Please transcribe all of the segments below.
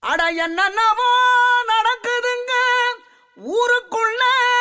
அட என்னென்னவோ நடக்குதுங்க ஊருக்குள்ள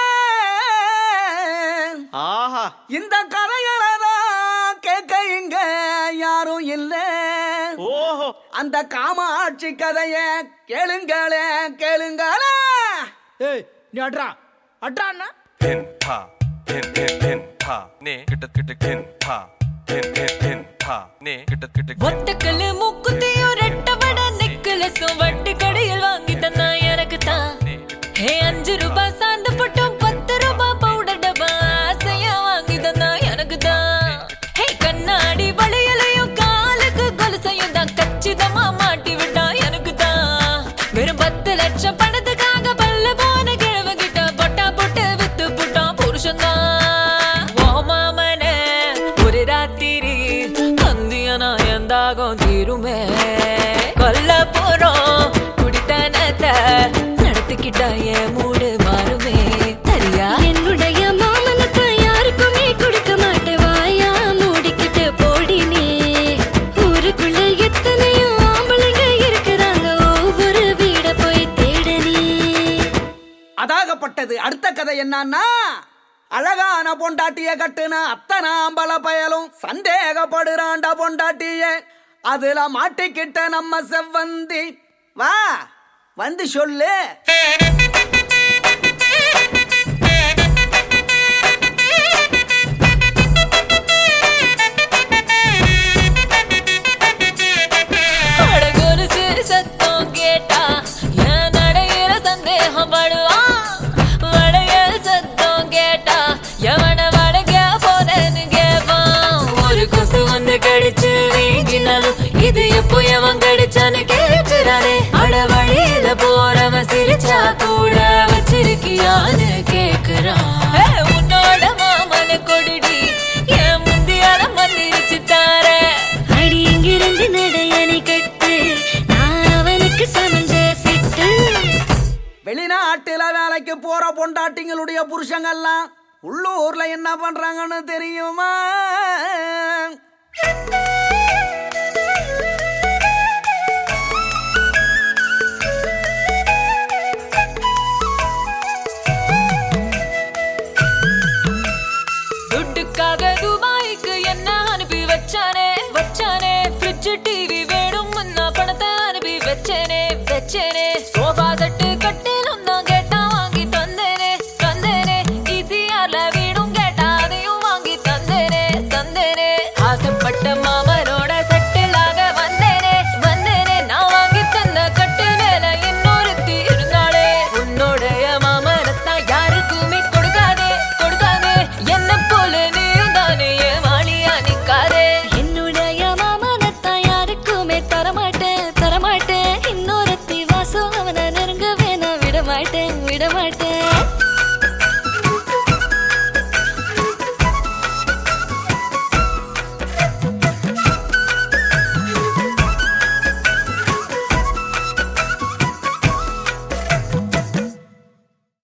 ஆஹா இந்த கதைகளதான் கேட்க இங்க யாரும் இல்ல ஓஹோ அந்த காமாட்சி கதைய கேளுங்களே கேளுங்களே ஏய் நீ அட்ரா அட்ரா அண்ணா pin pa pin pin pin pa ne கிட்ட கிட்ட pin pa pin pin pin pa ne கிட்ட கிட்ட ஒத்தக்கல்லு மூக்குத்தியும் ரெட்டவட நெக்லஸும் வட்டி கடையில் வாங்கி தந்தா எனக்கு தான் ஹே அஞ்சு ரூபாய் சாந்த பட்டும் பத்து ரூபாய் பவுடர் டப்பா ஆசையா வாங்கி தந்தா எனக்கு தான் ஹே கண்ணாடி வளையலையும் காலுக்கு கொலுசையும் தான் கச்சிதமா மாட்டி விட்டா எனக்கு தான் வெறும் பத்து லட்சம் பணத்துக்காக பல்ல போன கிழவ கிட்ட பொட்டா போட்டு வித்து புட்டான் புருஷன் தான் ஓ மாமனே ஒரு ராத்திரி தந்தியனா எந்தாகும் தீருமே கொல்ல போறோம் குடித்தனத்தை நடத்திக்கிட்டா என் மூடு மாறுமே சரியா என்னுடைய மாமனுக்கு யாருக்குமே கொடுக்க மாட்டேன் வாயா மூடிக்கிட்டு போடி நீ ஊருக்குள்ள எத்தனையோ ஆம்பளைங்க இருக்கிறாங்க ஒவ்வொரு வீட போய் தேட நீ அதாகப்பட்டது அடுத்த கதை என்னன்னா அழகான பொண்டாட்டிய கட்டுன அத்தனை அம்பல பயலும் சந்தேகப்படுறான்டா பொண்டாட்டிய அதுல மாட்டிக்கிட்ட நம்ம செவ்வந்தி வா வந்து சொல்லு அழகொலுசு சத்தம் கேட்டா என் நடையில சந்தேகம் படுவான் வளையல் சத்தம் கேட்டா எவன வளைக்க போறேன்னு கேட்பான் ஒரு கொசு வந்து கடிச்சு வீங்கினாலும் இது எப்போ எவன் கடிச்சான்னு கேட்கிறானே அட வழியில போறவன் சிரிச்சா கூட வச்சிருக்கியான்னு கேக்குறான் உன்னோட மாமன கொடிடி என் முந்தியால மந்திரிச்சு தாரேன் அடி இங்கிருந்து நடையணை கட்டு நான் அவனுக்கு சமஞ்ச சிட்டு வெளிநாட்டுல வேலைக்கு போற பொண்டாட்டிங்களுடைய புருஷங்கள்லாம் உள்ளூர்ல என்ன பண்றாங்கன்னு தெரியுமா துட்டுக்காக துபாய்க்கு என்ன அனுப்பி வச்சானே வச்சானே ஃப்ரிட்ஜ் டிவி வேணும் நான் பணத்தை அனுப்பி வச்சேனே வச்சேனே சோஃபா